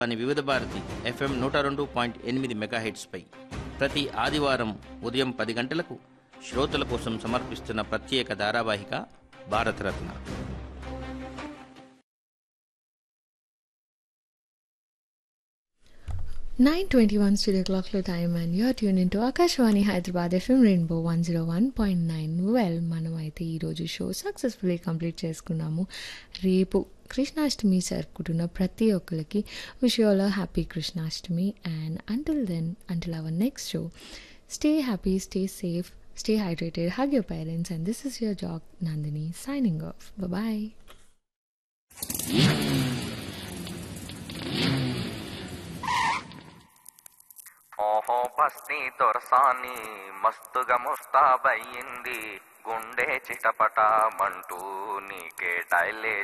అని వివిధ భారతి ఎఫ్ఎం నూట రెండు పాయింట్ ఎనిమిది మెగాహెట్స్పై ప్రతి ఆదివారం ఉదయం పది గంటలకు శ్రోతల కోసం సమర్పిస్తున్న ప్రత్యేక ధారావాహిక Bharat Ratna nine twenty one studio క్లాక్లో time and you're tune into Akashvani Hyderabad F M rainbow one zero one point nine well మనం అయితే ఈరోజు షో సక్సెస్ఫుల్లీ కంప్లీట్ చేసుకున్నాము రేపు కృష్ణాష్టమి జరుపుకుంటున్న ప్రతి ఒక్కరికి wish all happy Krishnashtami and until then until our next show stay happy stay safe stay hydrated hug your parents and this is your జాగ్ Nandini signing off bye ఓహో బస్తీ దొరసాని మస్తుగా ముస్తాబయ్యింది గుండె చిటపట మంటూ నీకే డైలే